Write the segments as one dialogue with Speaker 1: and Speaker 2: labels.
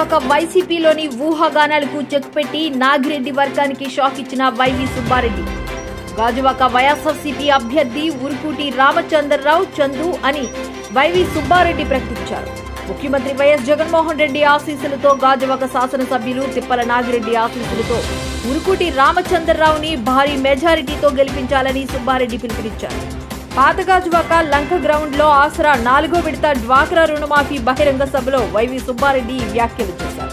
Speaker 1: Gajuwaka వైసీపీలోని ఊహాగానాలకు check పెట్టి నాగిరెడ్డి వర్గానికి shock ఇచ్చిన వైవి సుబ్బారెడ్డి గాజువాక వైఎస్ఆర్సీపీ అభ్యర్థి ఉరుకూటి రామచంద్రరావు చందు అని వైవి సుబ్బారెడ్డి ప్రకటించారు ముఖ్యమంత్రి వైఎస్ జగన్మోహన్ రెడ్డి ఆశీస్సులతో గాజువాక శాసనసభ్యులు తిప్పల నాగిరెడ్డి ఆశీస్సులతో ఉరుకూటి రామచంద్రరావుని భారీ మెజారిటీతో గెలిపించాలని సుబ్బారెడ్డి పిలుపునిచ్చారు పాతగాజువాక లంక గ్రౌండ్ లో ఆసరా నాలుగో విడత డ్వాక్రా రుణమాఫీ బహిరంగ సభలో వైవి సుబ్బారెడ్డి ఈ వ్యాఖ్యలు చేశారు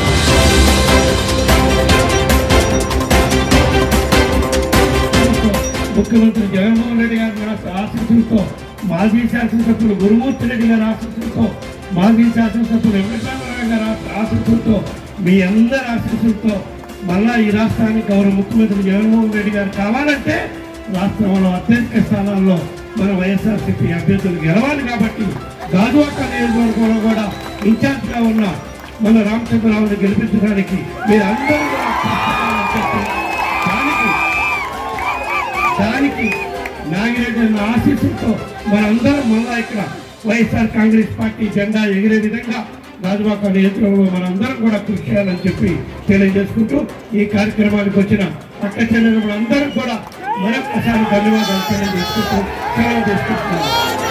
Speaker 2: ముఖ్యమంత్రి జగన్మోహన్ రెడ్డి గారి రాష్ట్ర ఆశీస్సులతో మాజీ శాసనసభ్యులు గురుమూర్తి రెడ్డి గారి ఆశీస్సులతో మాజీ శాసనసభ్యులు వెంకటరామరావు గారి రాష్ట్ర ఆశీస్సులతో మీ అందరి ఆశీస్సులతో మళ్ళా ఈ రాష్ట్రానికి గౌరవ ముఖ్యమంత్రి జగన్మోహన్ రెడ్డి గారు కావాలంటే రాష్ట్రంలో అత్యధిక స్థానాల్లో మన వైఎస్ఆర్సీపీ అభ్యర్థులు గెలవాలి కాబట్టి గాజువాక నియోజకవర్గంలో కూడా ఇన్ఛార్జ్గా ఉన్న మన రామచంద్రరావుని గెలిపించడానికి మీరు అందరూ కూడా కృషి చేయాలని చెప్పి దానికి దానికి నాగిరెడ్డి అన్న ఆశీస్సులతో మనందరం మళ్ళా ఇక్కడ వైఎస్ఆర్ కాంగ్రెస్ పార్టీ జెండా ఎగిరే విధంగా రాజమాక నియంత్రణలో మనందరం కూడా కృషి చేయాలని చెప్పి తెలియజేసుకుంటూ ఈ కార్యక్రమానికి వచ్చిన అక్క చెల్లెలందరం కూడా మరొకసారి ధన్యవాదాలు తెలియజేసుకుంటూ సెలవు తీసుకుంటున్నాను